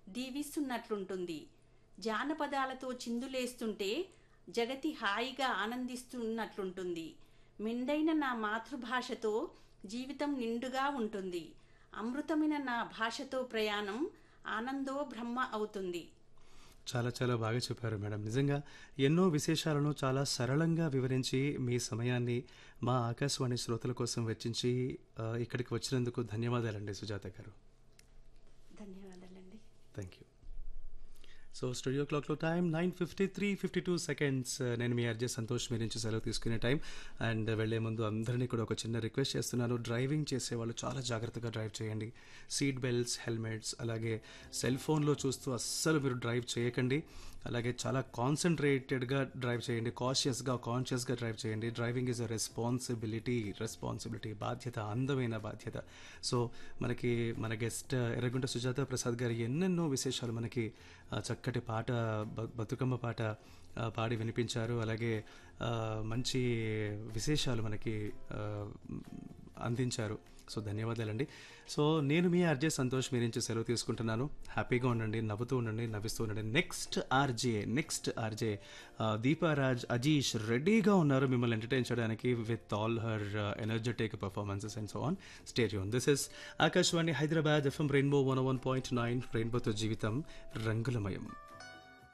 దీవిస్తున్నట్లుంటుంది జానపదాలతో చిందులేస్తుంటే జగతి హాయిగా ఆనందిస్తున్నట్లుంటుంది మెండైన నా మాతృభాషతో జీవితం నిండుగా ఉంటుంది అమృతమైన నా భాషతో ప్రయాణం ఆనందో బ్రహ్మ అవుతుంది చాలా చాలా బాగా చెప్పారు మేడం నిజంగా ఎన్నో విశేషాలను చాలా సరళంగా వివరించి మీ సమయాన్ని మా ఆకాశవాణి శ్రోతల కోసం వెచ్చించి ఆ, ఇక్కడికి వచ్చినందుకు ధన్యవాదాలండి సుజాత గారు ధన్యవాదాలండి థ్యాంక్ యూ సో స్టూడియో క్లాక్లో time nine fifty three fifty two seconds నేను మీ అర్జే సంతోష్ మీ నుంచి సెలవు తీసుకునే టైం అండ్ వెళ్లే ముందు అందరినీ కూడా ఒక చిన్న రిక్వెస్ట్ చేస్తున్నాను డ్రైవింగ్ చేసేవాళ్ళు చాలా జాగ్రత్తగా డ్రైవ్ చేయండి సీట్ బెల్ట్స్ హెల్మెట్స్ అలాగే సెల్ ఫోన్లో చూస్తూ అస్సలు మీరు డ్రైవ్ చేయకండి అలాగే చాలా కాన్సన్ట్రేటెడ్గా డ్రైవ్ చేయండి కాషియస్గా కాన్షియస్గా డ్రైవ్ చేయండి driving is a responsibility responsibility బాధ్యత అందమైన బాధ్యత సో మనకి మన గెస్ట్ ఎర్రగుంట సుజాత ప్రసాద్ గారు ఎన్నెన్నో విశేషాలు మనకి ఆ, చక్కటి పాట బ- బతుకమ్మ పాట ఆ, పాడి వినిపించారు అలాగే ఆ, మంచి విశేషాలు మనకి ఆ, అందించారు సో ధన్యవాదాలండి సో నేను మీ ఆర్జే సంతోష్ మీ నుంచి సెలవు తీసుకుంటున్నాను హ్యాపీగా ఉండండి నవ్వుతూ ఉండండి నవ్విస్తూ ఉండండి next RJ next RJ Deeparaj Ajeesh రెడీగా ఉన్నారు మిమ్మల్ని ఎంటర్టైన్ చేయడానికి with all her energetic performances and so on stay tuned this is Akashvani Hyderabad FM rainbow one one point nine రెయిన్బోతో జీవితం రంగులమయం